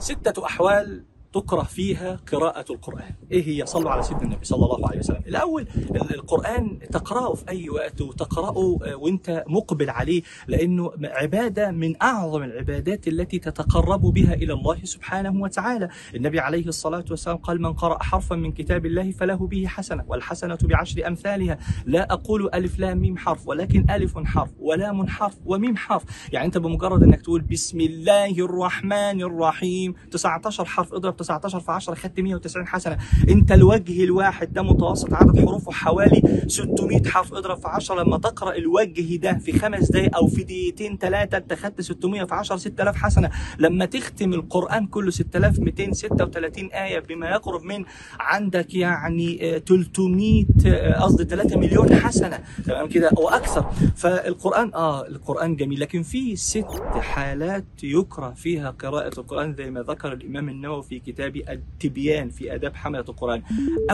ستة أحوال تكره فيها قراءة القرآن إيه هي صلوا على سيدنا النبي صلى الله عليه وسلم الأول ال- القرآن تقرأه في أي وقت وتقرأه آه، وانت مقبل عليه لأنه عبادة من أعظم العبادات التي تتقرب بها إلى الله سبحانه وتعالى النبي عليه الصلاة والسلام قال من قرأ حرفا من كتاب الله فله به حسنة والحسنة بعشر أمثالها لا أقول ألف لام ميم حرف ولكن ألف حرف ولام حرف وميم حرف يعني أنت بمجرد أنك تقول بسم الله الرحمن الرحيم 19 حرف اضرب 19 في 10 خدت 190 حسنة أنت الوجه الواحد ده متوسط عدد حروفه حوالي 600 حرف اضرب في 10 لما تقرأ الوجه ده في خمس دقايق أو في دقيقتين ثلاثة أنت خدت 600 في 10 6000 حسنة لما تختم القرآن كله 6236 آية بما يقرب من عندك يعني آه، 300 آه، قصدي 3 مليون حسنة تمام كده واكثر فالقران اه القران جميل لكن في ست حالات يكره فيها قراءه القران زي ما ذكر الامام النووي في كتاب التبيان في اداب حمله القران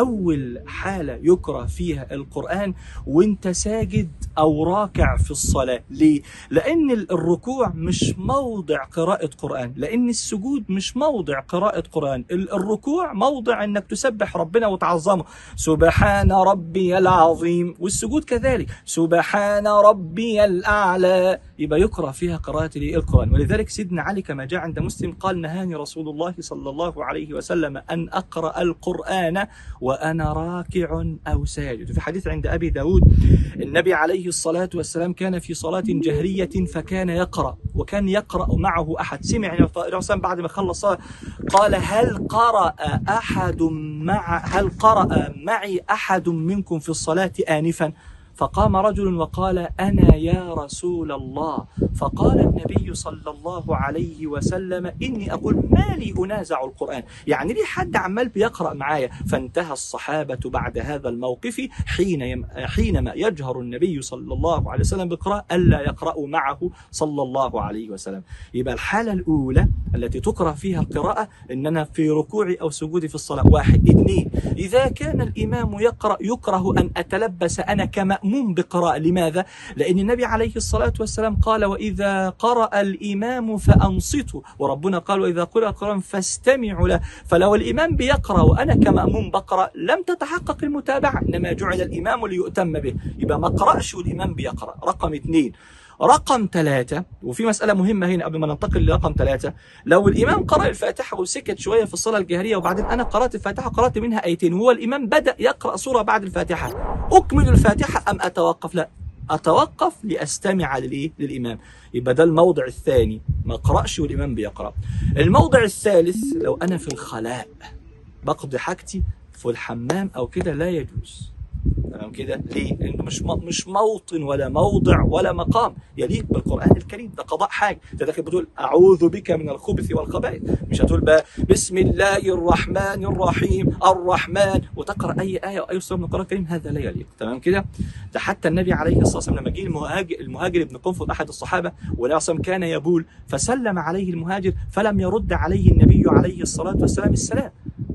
اول حاله يكره فيها القران وانت ساجد او راكع في الصلاه ليه لان الركوع مش موضع قراءه قران لان السجود مش موضع قراءه قران ال- الركوع موضع انك تسبح ربنا وتعظمه سبحان ربي العظيم والسجود كذلك سبحان ربي الأعلى يبقى يقرأ فيها قراءة الإيه؟ القرآن ولذلك سيدنا علي كما جاء عند مسلم قال نهاني رسول الله صلى الله عليه وسلم أن أقرأ القرآن وأنا راكع أو ساجد في حديث عند أبي داود النبي عليه الصلاة والسلام كان في صلاة جهرية فكان يقرأ وكان يقرأ معه أحد سمع النبي صلى الله عليه وسلم بعد ما خلص صلاة قال هل قرأ أحد مع هل قرأ معي أحد منكم في الصلاة آنفا فقام رجل وقال أنا يا رسول الله فقال النبي صلى الله عليه وسلم إني أقول ما لي أنازع القرآن يعني لي حد عمال بيقرأ معايا فانتهى الصحابة بعد هذا الموقف حين يم... حينما يجهر النبي صلى الله عليه وسلم بقراءة ألا يقرأوا معه صلى الله عليه وسلم يبقى الحالة الأولى التي تكره فيها القراءة إن أنا في ركوعي أو سجودي في الصلاة واحد اثنين إذا كان الإمام يقرأ يكره أن أتلبس أنا كمأموم بقراءة لماذا؟ لأن النبي عليه الصلاة والسلام قال وإذا قرأ الإمام فأنصتوا وربنا قال وإذا قرأ القرآن فاستمعوا له فلو الإمام بيقرأ وأنا كمأموم بقرأ لم تتحقق المتابعة إنما جعل الإمام ليؤتم به يبقى ما أقرأش والإمام بيقرأ رقم اثنين رقم ثلاثة وفي مسألة مهمة هنا قبل ما ننتقل لرقم ثلاثة لو الإمام قرأ الفاتحة وسكت شوية في الصلاة الجهرية وبعدين أنا قرأت الفاتحة قرأت منها آيتين وهو الإمام بدأ يقرأ سورة بعد الفاتحة أكمل الفاتحة أم أتوقف لا أتوقف لأستمع للإيه؟ للإمام يبقى ده الموضع الثاني ما أقرأش والإمام بيقرأ الموضع الثالث لو أنا في الخلاء بقضي حاجتي في الحمام أو كده لا يجوز تمام كده ليه؟ لانه مش م- مش موطن ولا موضع ولا مقام يليق بالقران الكريم ده قضاء حاجه انت داخل بتقول اعوذ بك من الخبث والخبائث مش هتقول بقى بسم الله الرحمن الرحيم الرحمن وتقرا اي ايه او اي سوره من القران الكريم هذا لا يليق تمام كده ده حتى النبي عليه الصلاه والسلام لما جه المهاجر المهاجر ابن قنفذ احد الصحابه والنبي صلى الله عليه وسلم كان يبول فسلم عليه المهاجر فلم يرد عليه النبي عليه الصلاه والسلام السلام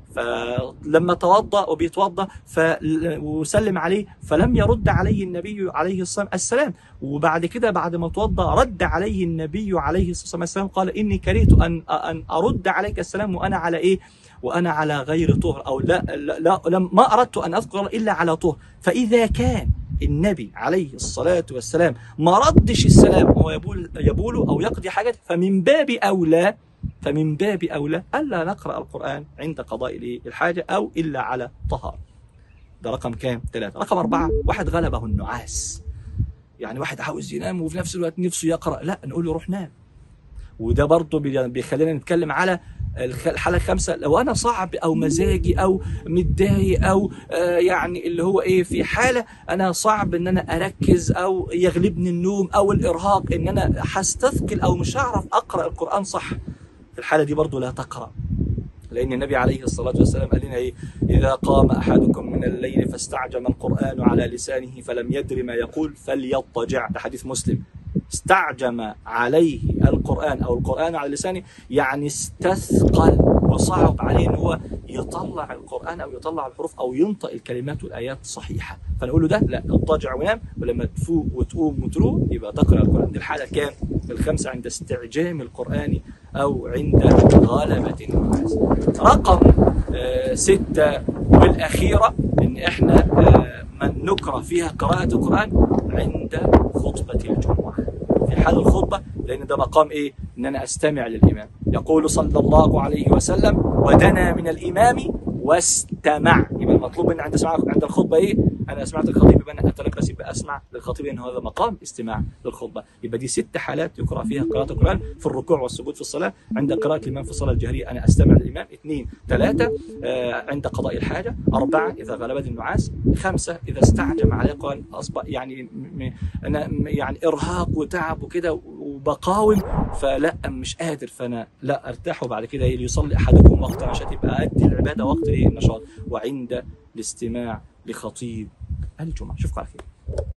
فلما توضا وبيتوضا ف... وسلم عليه فلم يرد عليه النبي عليه الصلاه السلام وبعد كده بعد ما توضا رد عليه النبي عليه الصلاه والسلام قال اني كرهت ان ان ارد عليك السلام وانا على ايه؟ وانا على غير طهر او لا لا, لا, لا ما اردت ان اذكر الا على طهر فاذا كان النبي عليه الصلاة والسلام ما ردش السلام وهو يبول, يبول أو يقضي حاجة فمن باب أولى فمن باب أولى ألا نقرأ القرآن عند قضاء الإيه؟ الحاجة أو إلا على طهارة ده رقم كام؟ ثلاثة رقم أربعة واحد غلبه النعاس يعني واحد عاوز ينام وفي نفس الوقت نفسه يقرأ لا نقول له روح نام وده برضه بي- بيخلينا نتكلم على الخ- الحالة الخامسة لو أنا صعب أو مزاجي أو متضايق أو آه، يعني اللي هو إيه في حالة أنا صعب إن أنا أركز أو يغلبني النوم أو الإرهاق إن أنا هستثقل أو مش هعرف أقرأ القرآن صح في الحالة دي برضه لا تقرأ لأن النبي عليه الصلاة والسلام قال لنا إيه إذا قام أحدكم من الليل فاستعجم القرآن على لسانه فلم يدر ما يقول فليضطجع ده حديث مسلم استعجم عليه القرآن أو القرآن على لسانه يعني استثقل وصعب عليه ان هو يطلع القرآن أو يطلع الحروف أو ينطق الكلمات والآيات صحيحة فنقول له ده لا اضطجع ونام ولما تفوق وتقوم وتروق يبقى تقرأ القرآن دي الحالة كام؟ الخمسة عند استعجام القرآن أو عند غلبة الناس رقم آه، ستة والأخيرة إن إحنا آه، من نكره فيها قراءة القرآن عند خطبة الجمعة في حال الخطبة لأن ده مقام إيه؟ إن أنا أستمع للإمام يقول صلى الله عليه وسلم ودنا من الإمام واستمع يبقى المطلوب مني عند سماع عند الخطبة إيه؟ أنا سمعت الخطيب يبقى أنا أترك يبقى أسمع للخطيب إن هذا مقام استماع للخطبة يبقى دي ست حالات يقرأ فيها قراءة القرآن في الركوع والسجود في الصلاة عند قراءة الإمام في الصلاة الجهرية أنا أستمع للإمام اثنين ثلاثة آه عند قضاء الحاجة أربعة إذا غلبت النعاس خمسة إذا استعجم عليه قال أصبح يعني م- أنا م- يعني إرهاق وتعب وكده وبقاوم فلا مش قادر فأنا لا أرتاح وبعد كده إيه ليصلي أحدكم وقت عشان تبقى أدي العبادة وقت إيه النشاط وعند الاستماع لخطيب الجمعة شوفكم على خير